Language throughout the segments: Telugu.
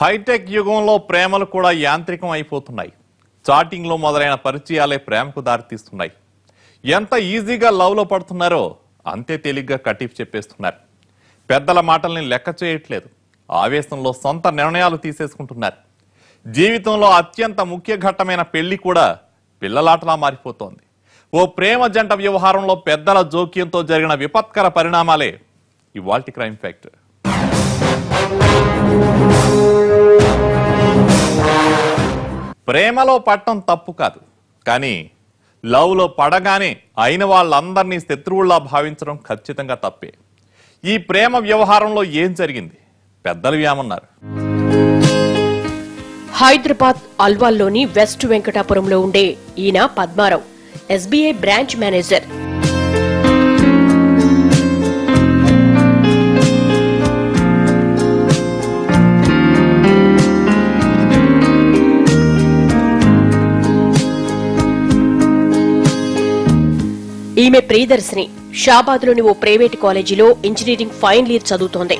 హైటెక్ యుగంలో ప్రేమలు కూడా యాంత్రికం అయిపోతున్నాయి చాటింగ్లో మొదలైన పరిచయాలే ప్రేమకు దారితీస్తున్నాయి ఎంత ఈజీగా లవ్లో పడుతున్నారో అంతే తేలిగ్గా కటిఫ్ చెప్పేస్తున్నారు పెద్దల మాటల్ని లెక్క చేయట్లేదు ఆవేశంలో సొంత నిర్ణయాలు తీసేసుకుంటున్నారు జీవితంలో అత్యంత ముఖ్య ఘట్టమైన పెళ్లి కూడా పిల్లలాటలా మారిపోతోంది ఓ ప్రేమ జంట వ్యవహారంలో పెద్దల జోక్యంతో జరిగిన విపత్కర పరిణామాలే ఇవాల్టి క్రైమ్ ఫ్యాక్టర్ ప్రేమలో పట్టం తప్పు కాదు కానీ లవ్లో పడగానే అయిన వాళ్ళందరినీ శత్రువుల్లా భావించడం ఖచ్చితంగా తప్పే ఈ ప్రేమ వ్యవహారంలో ఏం జరిగింది పెద్దలు ఏమన్నారు హైదరాబాద్ అల్వాల్లోని వెస్ట్ వెంకటాపురంలో ఉండే ఈయన పద్మారావు ఎస్బీఐ బ్రాంచ్ మేనేజర్ ఈమె ప్రియదర్శిని షాబాద్లోని ఓ ప్రైవేట్ కాలేజీలో ఇంజనీరింగ్ ఫైనల్ ఇయర్ చదువుతోంది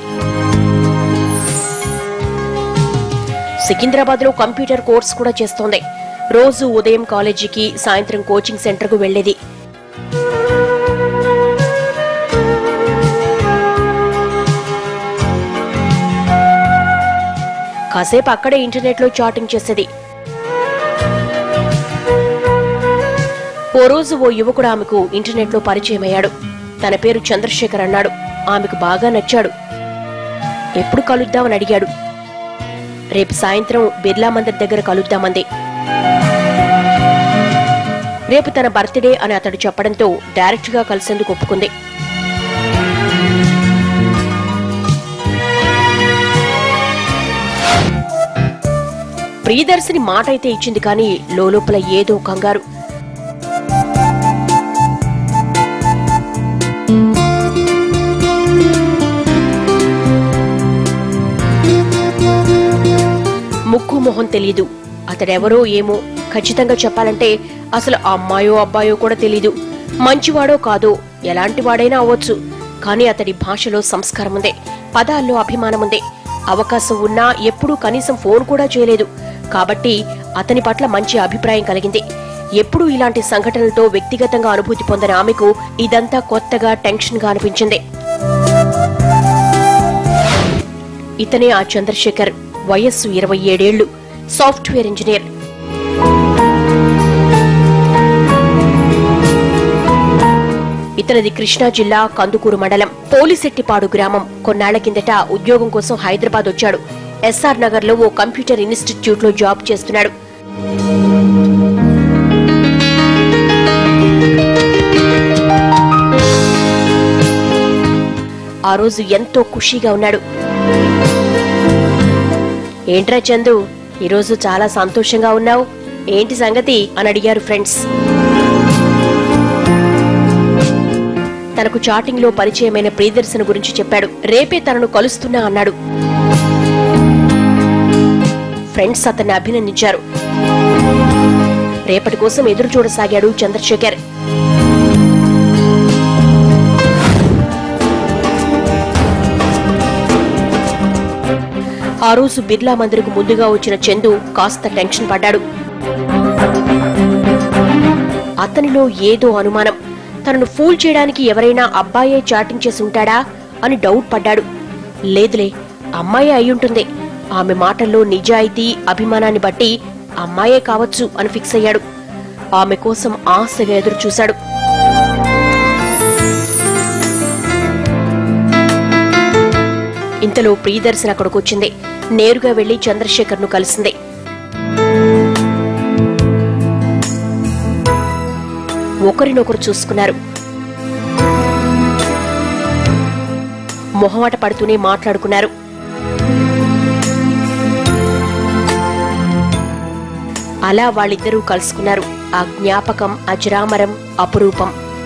సికింద్రాబాద్ లో కంప్యూటర్ కోర్స్ కూడా చేస్తోంది రోజు ఉదయం కాలేజీకి సాయంత్రం కోచింగ్ సెంటర్ కు వెళ్లేది కాసేపు అక్కడే ఇంటర్నెట్ లో చాటింగ్ చేసేది ఓ రోజు ఓ యువకుడు ఆమెకు ఇంటర్నెట్ లో పరిచయం అయ్యాడు తన పేరు చంద్రశేఖర్ అన్నాడు ఆమెకు బాగా నచ్చాడు ఎప్పుడు కలుద్దామని అడిగాడు రేపు సాయంత్రం బిర్లా మందిర్ దగ్గర కలుద్దామంది రేపు తన బర్త్డే అని అతడు చెప్పడంతో డైరెక్ట్ గా కలిసేందుకు ఒప్పుకుంది ప్రియదర్శిని మాట అయితే ఇచ్చింది కానీ లోపల ఏదో కంగారు ముక్కు మొహం తెలీదు అతడెవరో ఏమో ఖచ్చితంగా చెప్పాలంటే అసలు ఆ అమ్మాయో అబ్బాయో కూడా తెలీదు మంచివాడో కాదో ఎలాంటి వాడైనా అవ్వచ్చు కానీ అతడి భాషలో సంస్కారం ఉంది పదాల్లో అభిమానం ఉంది అవకాశం ఉన్నా ఎప్పుడూ కనీసం ఫోన్ కూడా చేయలేదు కాబట్టి అతని పట్ల మంచి అభిప్రాయం కలిగింది ఎప్పుడూ ఇలాంటి సంఘటనలతో వ్యక్తిగతంగా అనుభూతి పొందిన ఆమెకు ఇదంతా కొత్తగా టెన్షన్ గా అనిపించింది ఇతనే ఆ చంద్రశేఖర్ వయస్సు ఇరవై ఏడేళ్లు సాఫ్ట్వేర్ ఇంజనీర్ ఇతనిది కృష్ణా జిల్లా కందుకూరు మండలం పోలిశెట్టిపాడు గ్రామం కొన్నాళ్ల కిందట ఉద్యోగం కోసం హైదరాబాద్ వచ్చాడు ఎస్ఆర్ నగర్ లో ఓ కంప్యూటర్ ఇన్స్టిట్యూట్ లో జాబ్ చేస్తున్నాడు ఆ రోజు ఎంతో ఖుషీగా ఉన్నాడు ఏంట్రా చందు ఈరోజు చాలా సంతోషంగా ఉన్నావు ఏంటి సంగతి అని అడిగారు ఫ్రెండ్స్ తనకు చాటింగ్ లో పరిచయమైన ప్రియదర్శన గురించి చెప్పాడు రేపే తనను కలుస్తున్నా అన్నాడు ఫ్రెండ్స్ అతన్ని అభినందించారు రేపటి కోసం ఎదురు చూడసాగాడు చంద్రశేఖర్ ఆ రోజు బిర్లా మందిరకు ముందుగా వచ్చిన చందు కాస్త టెన్షన్ పడ్డాడు అతనిలో ఏదో అనుమానం తనను ఫూల్ చేయడానికి ఎవరైనా అబ్బాయే చాటింగ్ చేసి ఉంటాడా అని డౌట్ పడ్డాడు లేదులే అమ్మాయే అయ్యుంటుంది ఆమె మాటల్లో నిజాయితీ అభిమానాన్ని బట్టి అమ్మాయే కావచ్చు అని ఫిక్స్ అయ్యాడు ఆమె కోసం ఆశగా ఎదురు చూశాడు ఇంతలో ప్రియదర్శన్ అక్కడికి వచ్చింది నేరుగా వెళ్లి చంద్రశేఖర్ ను కలిసింది ఒకరినొకరు చూసుకున్నారు మొహమాట పడుతూనే మాట్లాడుకున్నారు అలా వాళ్ళిద్దరూ కలుసుకున్నారు ఆ జ్ఞాపకం అజరామరం అపురూపం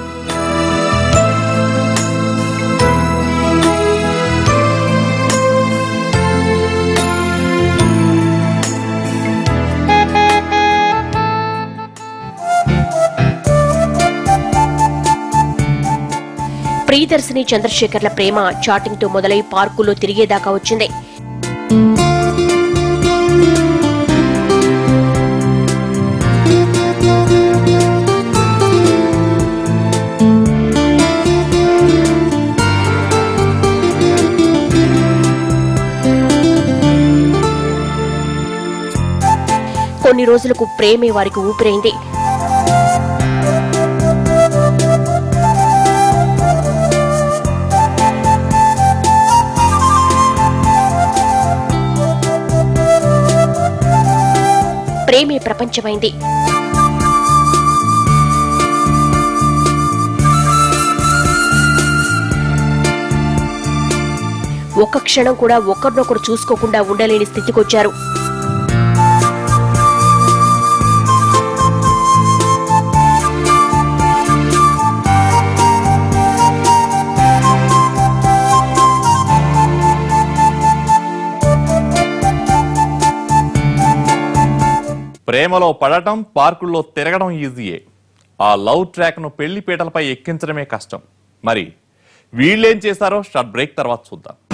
ప్రియదర్శిని చంద్రశేఖర్ల ప్రేమ చాటింగ్ తో మొదలై పార్కులో తిరిగేదాకా వచ్చింది రోజులకు ప్రేమే వారికి ఊపిరైంది ప్రేమే ప్రపంచమైంది ఒక్క క్షణం కూడా ఒకరినొకరు చూసుకోకుండా ఉండలేని స్థితికొచ్చారు ప్రేమలో పడటం పార్కుల్లో తిరగడం ఈజీయే ఆ లవ్ ట్రాక్ ను పెళ్లి పీటలపై ఎక్కించడమే కష్టం మరి వీళ్ళేం చేశారో షార్ట్ బ్రేక్ తర్వాత చూద్దాం